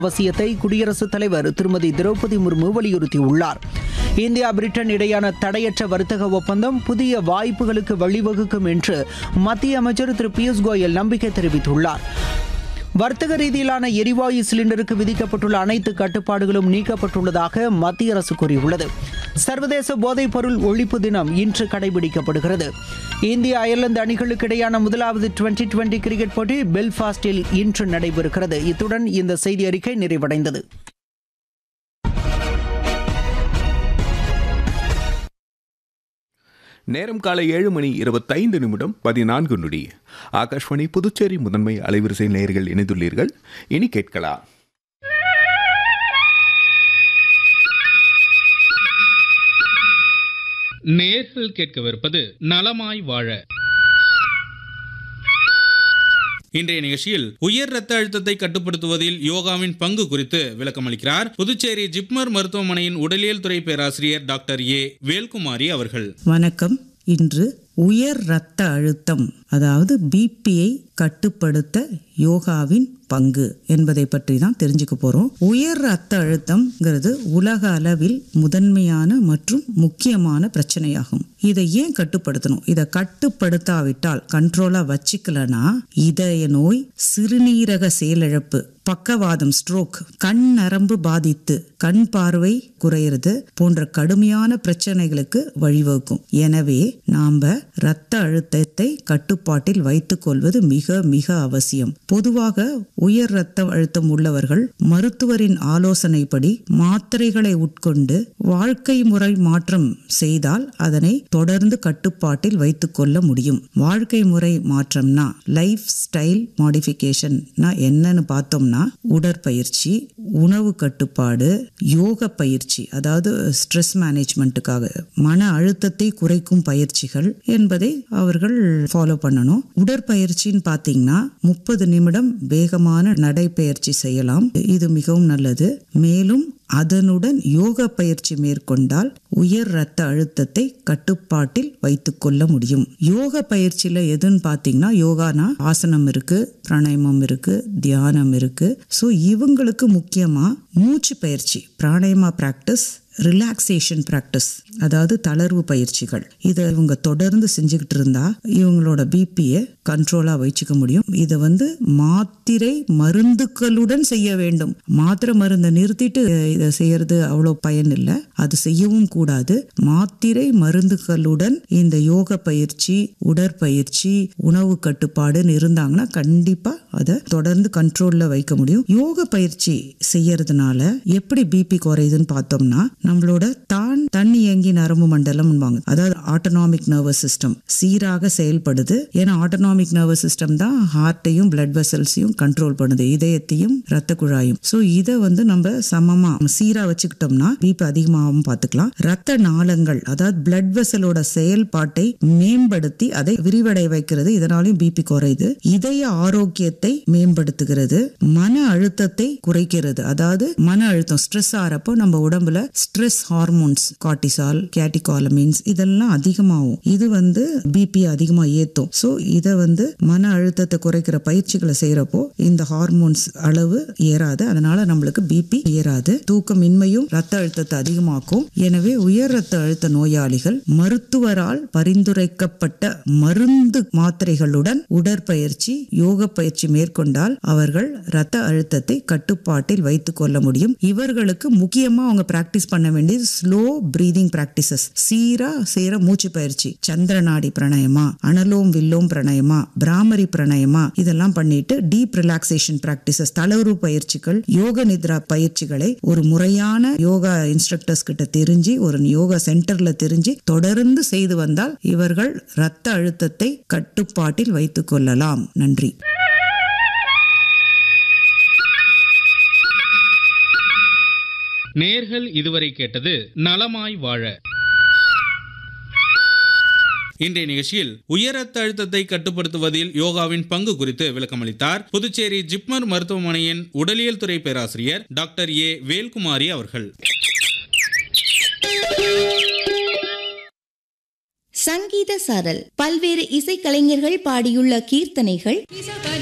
அவசியத்தை குடியரசுத் தலைவர் திருமதி திரௌபதி முர்மு வலியுறுத்தியுள்ளார் இந்தியா பிரிட்டன் இடையான தடையற்ற வர்த்தக ஒப்பந்தம் புதிய வாய்ப்புகளுக்கு வழிவகுக்கும் என்று மத்திய அமைச்சர் திரு பியூஷ் கோயல் நம்பிக்கை தெரிவித்துள்ளார் வர்த்தக ரீதியிலான எரிவாயு சிலிண்டருக்கு விதிக்கப்பட்டுள்ள அனைத்து கட்டுப்பாடுகளும் நீக்கப்பட்டுள்ளதாக மத்திய அரசு கூறியுள்ளது சர்வதேச போதைப் பொருள் ஒழிப்பு தினம் இன்று கடைபிடிக்கப்படுகிறது இந்திய அயர்லாந்து அணிகளுக்கு இடையான முதலாவது டுவெண்டி டுவெண்டி கிரிக்கெட் போட்டி பெல்ஃபாஸ்டில் இன்று நடைபெறுகிறது இத்துடன் இந்த செய்தி அறிக்கை நிறைவடைந்தது நேரம் காலை ஏழு மணி இருபத்தைந்து நிமிடம் பதினான்கு நொடி ஆகாஷ்வாணி புதுச்சேரி முதன்மை அலைவரிசை நேயர்கள் இணைந்துள்ளீர்கள் இனி கேட்கலாம் நேர்கள் கேட்கவிருப்பது நலமாய் வாழ இன்றைய நிகழ்ச்சியில் உயர் ரத்த அழுத்தத்தை கட்டுப்படுத்துவதில் யோகாவின் பங்கு குறித்து விளக்கமளிக்கிறார் புதுச்சேரி ஜிப்மர் மருத்துவமனையின் உடலியல் துறை பேராசிரியர் டாக்டர் ஏ வேல்குமாரி அவர்கள் வணக்கம் இன்று உயர் இரத்த அழுத்தம் அதாவது பிபியை கட்டுப்படுத்த யோகாவின் பங்கு என்பதை பற்றி தான் தெரிஞ்சுக்க போறோம் உயர் ரத்த அழுத்தம்ங்கிறது உலக அளவில் முதன்மையான மற்றும் முக்கியமான பிரச்சனையாகும் இதை ஏன் கட்டுப்படுத்தணும் இதை கட்டுப்படுத்தாவிட்டால் கண்ட்ரோலா வச்சுக்கலனா இதய நோய் சிறுநீரக செயலிழப்பு பக்கவாதம் ஸ்ட்ரோக் கண் நரம்பு பாதித்து கண் பார்வை குறையிறது போன்ற கடுமையான பிரச்சனைகளுக்கு வழிவகுக்கும் எனவே நாம இரத்த அழுத்தத்தை கட்டுப்பாட்டில் வைத்துக் கொள்வது மிக மிக அவசியம் பொதுவாக உயர் இரத்த அழுத்தம் உள்ளவர்கள் மருத்துவரின் ஆலோசனைப்படி மாத்திரைகளை உட்கொண்டு வாழ்க்கை முறை மாற்றம் செய்தால் அதனை தொடர்ந்து கட்டுப்பாட்டில் வைத்துக் கொள்ள முடியும் வாழ்க்கை முறை மாற்றம்னா லைஃப் ஸ்டைல் மாடிஃபிகேஷன்னா என்னன்னு பார்த்தோம்னா உடற்பயிற்சி உணவு கட்டுப்பாடு யோக பயிற்சி அதாவது ஸ்ட்ரெஸ் மேனேஜ்மெண்ட்டுக்காக மன அழுத்தத்தை குறைக்கும் பயிற்சிகள் என்பதை அவர்கள் ஃபாலோ பண்ணணும் உடற்பயிற்சின்னு பார்த்தீங்கன்னா முப்பது நிமிடம் வேகமான நடைப்பயிற்சி செய்யலாம் இது மிகவும் நல்லது மேலும் அதனுடன் யோக பயிற்சி மேற்கொண்டால் உயர் இரத்த அழுத்தத்தை கட்டுப்பாட்டில் வைத்துக் கொள்ள முடியும் யோக பயிற்சியில எதுன்னு பார்த்தீங்கன்னா யோகானா ஆசனம் இருக்கு பிராணாயாமம் இருக்கு தியானம் இருக்கு ஸோ இவங்களுக்கு முக்கியமா மூச்சு பயிற்சி பிராணாயாமா பிராக்டிஸ் ரிலாக்ஸேஷன் ப்ராக்டிஸ் அதாவது தளர்வு பயிற்சிகள் இதை இவங்க தொடர்ந்து செஞ்சுக்கிட்டு இருந்தா இவங்களோட பிபியை கண்ட்ரோலாக வச்சுக்க முடியும் இதை வந்து மாத்திரை மருந்துகளுடன் செய்ய வேண்டும் மாத்திரை மருந்தை நிறுத்திட்டு இதை செய்யறது அவ்வளோ பயன் இல்லை அது செய்யவும் கூடாது மாத்திரை மருந்துகளுடன் இந்த யோக பயிற்சி உடற்பயிற்சி உணவு கட்டுப்பாடுன்னு இருந்தாங்கன்னா கண்டிப்பா அதை தொடர்ந்து கண்ட்ரோல்ல வைக்க முடியும் யோக பயிற்சி செய்யறதுனால எப்படி பிபி குறையுதுன்னு பார்த்தோம்னா நம்மளோட தான் தண்ணி இயங்கி நரம்பு மண்டலம் அதாவது ஆட்டோனாமிக் நர்வஸ் சிஸ்டம் சீராக செயல்படுது ஏன்னா ஆட்டோனாமிக் நர்வஸ் சிஸ்டம் தான் ஹார்ட்டையும் பிளட் வெசல்ஸையும் கண்ட்ரோல் பண்ணுது இதயத்தையும் ரத்த குழாயும் ஸோ இதை வந்து நம்ம சமமா சீரா வச்சுக்கிட்டோம்னா பிபி அதிகமாகவும் பார்த்துக்கலாம் ரத்த நாளங்கள் அதாவது பிளட் வெசலோட செயல்பாட்டை மேம்படுத்தி அதை விரிவடை வைக்கிறது இதனாலையும் பிபி குறையுது இதய ஆரோக்கியத்தை மேம்படுத்துகிறது மன அழுத்தத்தை குறைக்கிறது அதாவது மன அழுத்தம் ஸ்ட்ரெஸ் ஆறப்போ நம்ம உடம்புல ஸ்ட்ரெஸ் ஹார்மோன்ஸ் கார்டிசால் கேட்டிகாலமின்ஸ் இதெல்லாம் அதிகமாகும் இது வந்து பிபி அதிகமா ஏத்தும் ஸோ இதை வந்து மன அழுத்தத்தை குறைக்கிற பயிற்சிகளை செய்யறப்போ இந்த ஹார்மோன்ஸ் அளவு ஏறாது அதனால நம்மளுக்கு பிபி ஏறாது தூக்கமின்மையும் ரத்த அழுத்தத்தை அதிகமாக்கும் எனவே உயர் ரத்த அழுத்த நோயாளிகள் மருத்துவரால் பரிந்துரைக்கப்பட்ட மருந்து மாத்திரைகளுடன் உடற்பயிற்சி யோக பயிற்சி மேற்கொண்டால் அவர்கள் ரத்த அழுத்தத்தை கட்டுப்பாட்டில் வைத்துக் கொள்ள முடியும் இவர்களுக்கு முக்கியமா அவங்க பிராக்டிஸ் பண்ண வேண்டியது ஸ்லோ பிரீதிங் பிராக்டிசஸ் சீரா செய்யற மூச்சு பயிற்சி சந்திரநாடி பிரணயமா அனலோம் வில்லோம் பிரணயமா பிராமரி பிரணயமா இதெல்லாம் பண்ணிட்டு டீப் ரிலாக்ஸேஷன் பிராக்டிசஸ் தளர்வு பயிற்சிகள் யோக நித்ரா பயிற்சிகளை ஒரு முறையான யோகா இன்ஸ்ட்ரக்டர்ஸ் கிட்ட தெரிஞ்சு ஒரு யோகா சென்டர்ல தெரிஞ்சு தொடர்ந்து செய்து வந்தால் இவர்கள் இரத்த அழுத்தத்தை கட்டுப்பாட்டில் வைத்துக் கொள்ளலாம் நன்றி நேர்கள் இதுவரை கேட்டது நலமாய் வாழ இன்றைய நிகழ்ச்சியில் உயர் ரத்த அழுத்தத்தை கட்டுப்படுத்துவதில் யோகாவின் பங்கு குறித்து விளக்கமளித்தார் புதுச்சேரி ஜிப்மர் மருத்துவமனையின் உடலியல் துறை பேராசிரியர் டாக்டர் ஏ வேல்குமாரி அவர்கள் சங்கீத சாரல் பல்வேறு இசைக்கலைஞர்கள் பாடியுள்ள கீர்த்தனைகள்